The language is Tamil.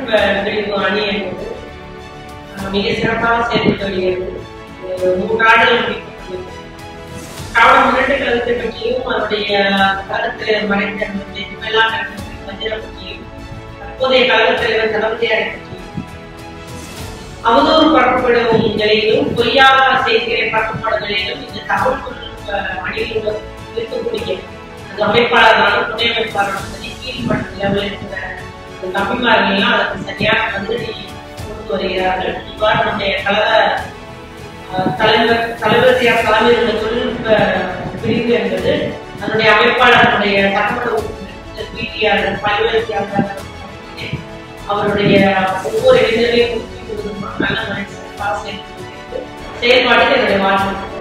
தொழில்நுட்ப பிரிவு அணி என்பது அஹ், மிக சிறப்பாக செயல்பட்டு வருகிறது ஒரு மூன்றாண்டுகள் முடிக்கப்பட்டது திராவிட முன்னேற்ற கழகத்தை பற்றியும் அதனுடைய கருத்து மறைந்த மேலான வஞ்சிரம் பற்றியும் தற்போதைய கழகத் தலைவர் தளபதியாரை பற்றியும் அவதூறு பரப்பப்படும் நிலையிலும் பொய்யாக செய்திகளை பரப்பப்படும் நிலையிலும் இந்த தகவல் தொழில்நுட்ப அணியில் உள்ள இருக்கக்கூடிய அந்த அமைப்பாளர்களும் துணை அமைப்பாளர்களும் சரி கீழ்மட்ட லெவலில் இருக்கிற அந்த தம்பிமார்கள் எல்லாம் அதற்கு சரியான பதிலடி கொடுத்து வருகிறார்கள் இவ்வாறு நம்முடைய கழக அஹ், தலைவர் தலைவரியார் தலைமையில் உள்ள தொழில்நுட்ப பிரிவு என்பது அதனுடைய அமைப்பாளர்களுடைய சட்டமன்ற உறுப்பினர் பிடிஆர் பல்வேறு தியாகராஜர் அவருடைய ஒவ்வொரு இளைஞரையும் ஊக்குவிப்பதற்கான நல்ல முறையில் சிறப்பாக செயல்பட்டு வருகிறது. செயல்பாட்டில் என்னுடைய வாழ்க்கை